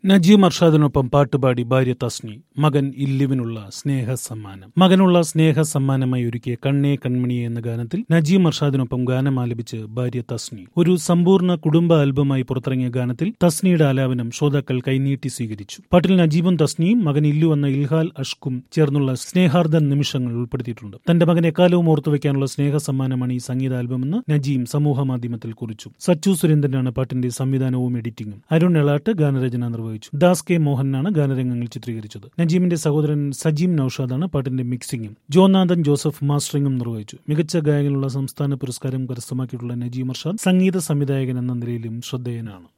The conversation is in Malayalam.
നജീം അർഷാദിനൊപ്പം പാട്ടുപാടി ഭാര്യ തസ്നി മകൻ ഇല്ലുവിനുള്ള സ്നേഹ സമ്മാനം മകനുള്ള സ്നേഹ സമ്മാനമായി ഒരുക്കിയ കണ്ണേ കൺമണിയെ എന്ന ഗാനത്തിൽ നജീം അർഷാദിനൊപ്പം ഗാനം ആലപിച്ച് ഭാര്യ തസ്നി ഒരു സമ്പൂർണ്ണ കുടുംബ ആൽബമായി പുറത്തിറങ്ങിയ ഗാനത്തിൽ തസ്നിയുടെ ആലാപനം ശ്രോതാക്കൾ കൈനീട്ടി സ്വീകരിച്ചു പാട്ടിൽ നജീബും തസ്നിയും മകൻ ഇല്ലു എന്ന ഇൽഹാൽ അഷ്കും ചേർന്നുള്ള സ്നേഹാർദ്ദ നിമിഷങ്ങൾ ഉൾപ്പെടുത്തിയിട്ടുണ്ട് തന്റെ മകൻ എക്കാലവും ഓർത്തുവെക്കാനുള്ള സ്നേഹ സമ്മാനമാണ് ഈ സംഗീത ആൽബമെന്ന് നജീം സമൂഹ മാധ്യമത്തിൽ കുറിച്ചു സച്ചു സുരേന്ദ്രനാണ് പാട്ടിന്റെ സംവിധാനവും എഡിറ്റിംഗും അരുൺ എളാട്ട് ഗാനരചന നിർവഹിച്ചു ദാസ് കെ മോഹനാണ് ഗാനരംഗങ്ങൾ ചിത്രീകരിച്ചത് നജീമിന്റെ സഹോദരൻ സജീം നൌഷാദാണ് പാട്ടിന്റെ മിക്സിംഗും ജോനാഥൻ ജോസഫ് മാസ്റ്ററിംഗും നിർവഹിച്ചു മികച്ച ഗായകനുള്ള സംസ്ഥാന പുരസ്കാരം കരസ്ഥമാക്കിയിട്ടുള്ള നജീം അർഷാദ് സംഗീത സംവിധായകൻ എന്ന നിലയിലും ശ്രദ്ധേയനാണ്